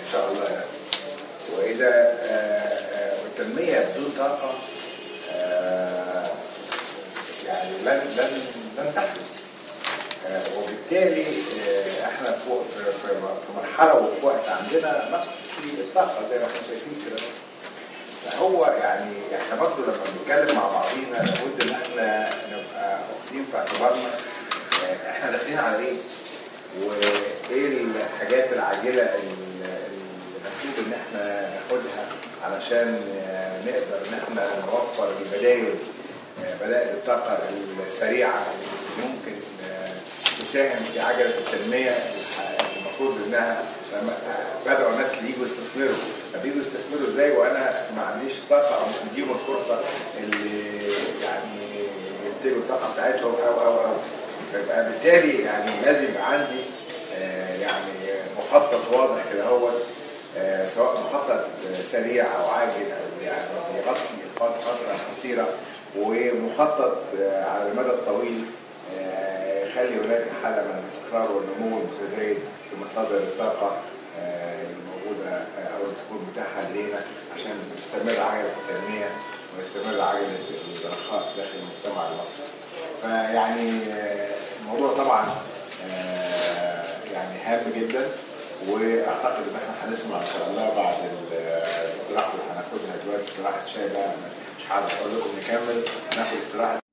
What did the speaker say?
ان شاء الله يعني. واذا آه، آه، التنميه بدون طاقه آه، يعني لن لن لن تحدث آه، وبالتالي آه، احنا في وق- في في- في مرحله وفي وقت عندنا نقص في الطاقه زي ما احنا شايفين كده فهو يعني احنا برضه لما بنتكلم مع بعضينا لابد ان احنا نبقى واخدين في اعتبارنا آه، احنا داخلين على ايه؟ وايه الحاجات العاجله اللي المفروض ان احنا ناخدها علشان آه، نقدر ان احنا نوفر البدائل آه، بدائل الطاقه السريعه اللي ممكن آه، تساهم في عجله التنميه الح- المفروض انها لما بدعوا الناس اللي يجوا يستثمروا طب يجوا يستثمروا ازاي وانا ما عنديش طاقه او مش مديهم الفرصه اللي يعني ينتجوا الطاقه بتاعتهم او او او فيبقى بالتالي يعني لازم يبقى عندي آه، يعني مخطط واضح كده هو آه، سواء مخطط آه، سريع او عاجل او يعني يغطي فت- فتره قصيره ومخطط آه، على المدى الطويل آه، يخلي هناك حاله من الاستقرار والنمو المتزايد في مصادر الطاقه آه، الموجوده آه، او اللي تكون متاحه لدينا عشان تستمر عجله التنميه ويستمر عجله الرخاء داخل المجتمع المصري. فيعني آه، الموضوع طبعا آه، يعني هام جدا واعتقد ان احنا هنسمع ان شاء الله بعد ال- الاستراحه اللي هناخدها دلوقتي استراحه شاي بقى مش عارف اقول لكم نكمل ناخد استراحه